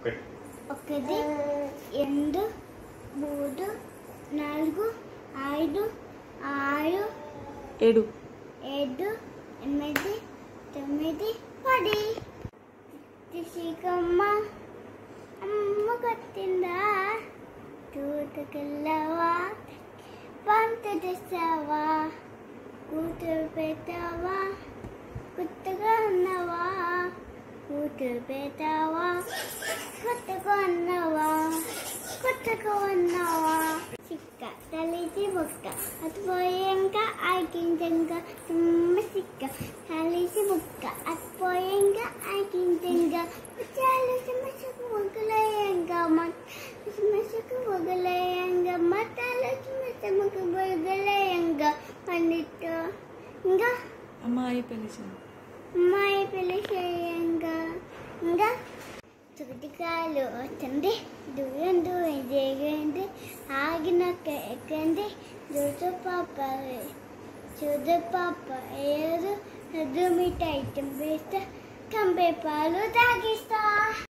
పెట్టు ఒకటి రెండు మూడు నాలుగు ఐదు ఆరు ఏడు ఏడు ఎనిమిది తొమ్మిది పది శ్రీకమ్మ అమ్మ కొట్టిందా తూటకెళ్ళవా పంట తెస్తావా కూతురు పెట్టావా కొత్తగా ఉన్నావా కూతురు పెట్టావా కొత్తగా ఉన్నావా కొత్తగా ఉన్నావా చిక్క తల్లిది బుక్క అది పోయాక ఆకించంగా తుమ్మ సిక్క తల్లిది బుక్క అది పోయాక ఆకించంగా చాలు సమస్యకు మొగలయ్యంగా సమస్యకు మొగలయ్యంగా మతాలు సమస్యకు మొగలయ్యంగా పండితో ఇంకా అమ్మాయి పెళ్లి చేయండి అమ్మాయి పెళ్లి చేయంగా ఇంకా చుట్టుకాలు వస్తుంది దూరం దూరం జరగండి ఆగినాక ఎక్కండి దూసు పాప చూదు పాప ఏరు మిఠాయి తింపేస్తా కంపే పాలు తాగిస్తా